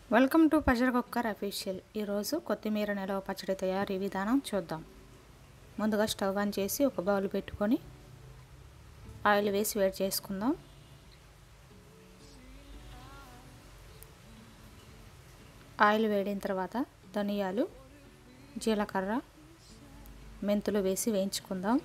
welcome to పజర్ cooker official ఈరోజు కొత్తిమీర నిలవ పచ్చడి తయారీ విధానం చూద్దాం ముందుగా స్టవ్ ఆన్ చేసి ఒక బౌల్ పెట్టుకొని ఆయిల్ వేసి వేడి చేసుకుందాం ఆయిల్ వేడిన తర్వాత ధనియాలు జీలకర్ర మెంతులు వేసి వేయించుకుందాం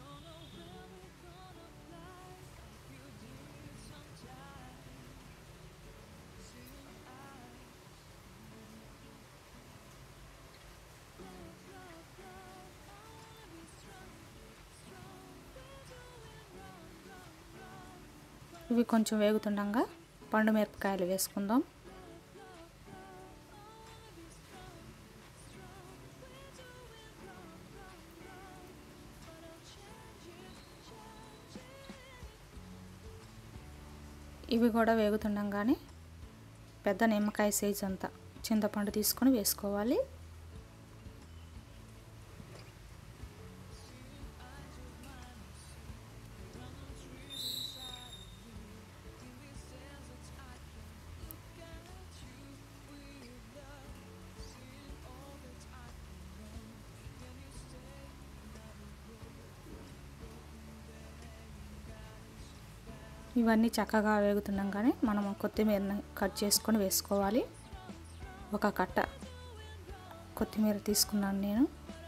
ఇవి కొంచెం వేగుతుండగా పండు మిరపకాయలు వేసుకుందాం ఇవి కూడా వేగుతుండగానే పెద్ద నిమ్మకాయ సైజ్ అంతా చింతపండు తీసుకొని వేసుకోవాలి ఇవన్నీ చక్కగా వేగుతుండగానే మనం కొత్తిమీరని కట్ చేసుకొని వేసుకోవాలి ఒక కట్ట కొత్తిమీర తీసుకున్నాను నేను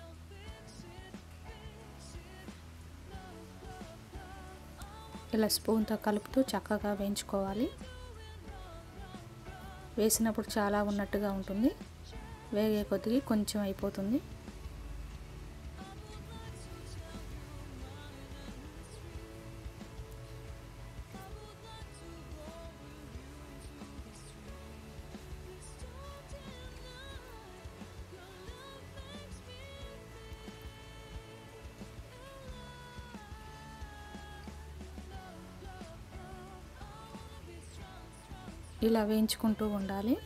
ఇలా స్పూన్తో కలుపుతూ చక్కగా వేయించుకోవాలి వేసినప్పుడు చాలా ఉన్నట్టుగా ఉంటుంది వేగే కొద్దిగా కొంచెం అయిపోతుంది ఇలా వేయించుకుంటూ ఉండాలి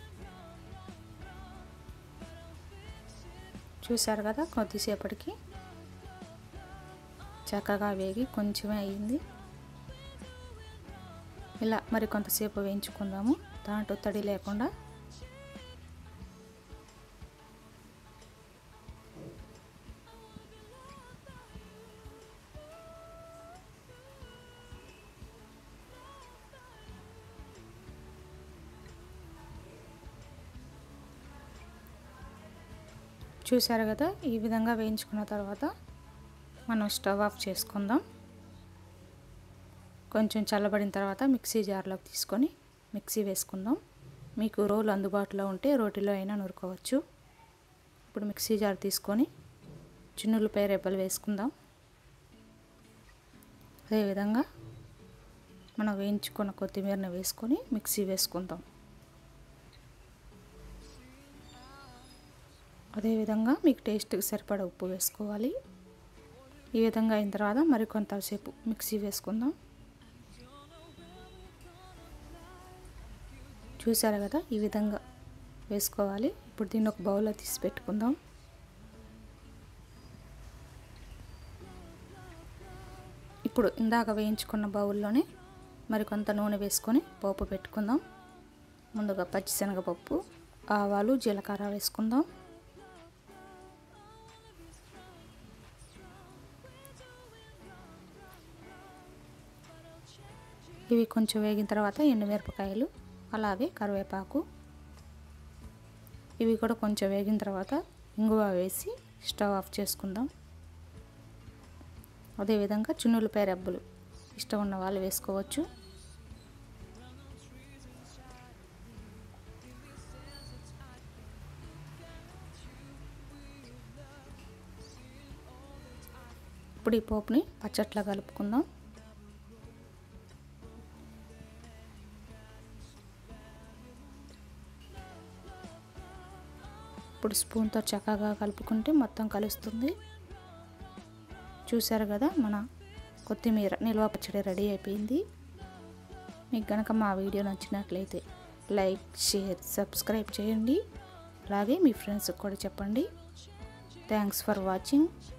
చూశారు కదా కొద్దిసేపటికి చక్కగా వేగి కొంచెమే అయింది ఇలా మరి కొంతసేపు వేయించుకుందాము దాంట్లో తడి లేకుండా చూసారు కదా ఈ విధంగా వేయించుకున్న తర్వాత మనం స్టవ్ ఆఫ్ చేసుకుందాం కొంచెం చల్లబడిన తర్వాత మిక్సీ జార్లోకి తీసుకొని మిక్సీ వేసుకుందాం మీకు రోలు అందుబాటులో ఉంటే రోటిలో అయినా నూరుకోవచ్చు ఇప్పుడు మిక్సీ జార్ తీసుకొని చిన్నులపై రెబ్బలు వేసుకుందాం అదేవిధంగా మనం వేయించుకున్న కొత్తిమీరని వేసుకొని మిక్సీ వేసుకుందాం అదేవిధంగా మీకు టేస్ట్కి సరిపడా ఉప్పు వేసుకోవాలి ఈ విధంగా అయిన తర్వాత మరి కొంతసేపు మిక్సీ వేసుకుందాం చూసారు కదా ఈ విధంగా వేసుకోవాలి ఇప్పుడు దీన్ని ఒక బౌల్లో తీసి పెట్టుకుందాం ఇప్పుడు ఇందాక వేయించుకున్న బౌల్లోనే మరి కొంత నూనె వేసుకొని పోపు పెట్టుకుందాం ముందుగా పచ్చిశనగపప్పు ఆవాలు జీలకర్ర వేసుకుందాం ఇవి కొంచెం వేగిన తర్వాత ఎండుమిరపకాయలు అలాగే కరివేపాకు ఇవి కూడా కొంచెం వేగిన తర్వాత ఇంగువ వేసి స్టవ్ ఆఫ్ చేసుకుందాం అదేవిధంగా చున్నులపై రెబ్బలు ఇష్టం ఉన్న వాళ్ళు వేసుకోవచ్చు ఇప్పుడు ఈ పోపుని పచ్చట్లా కలుపుకుందాం ఇప్పుడు స్పూన్తో చక్కగా కలుపుకుంటే మొత్తం కలుస్తుంది చూసారు కదా మన కొత్తిమీర నిల్వ పచ్చడి రెడీ అయిపోయింది మీకు కనుక మా వీడియో నచ్చినట్లయితే లైక్ షేర్ సబ్స్క్రైబ్ చేయండి అలాగే మీ ఫ్రెండ్స్కి కూడా చెప్పండి థ్యాంక్స్ ఫర్ వాచింగ్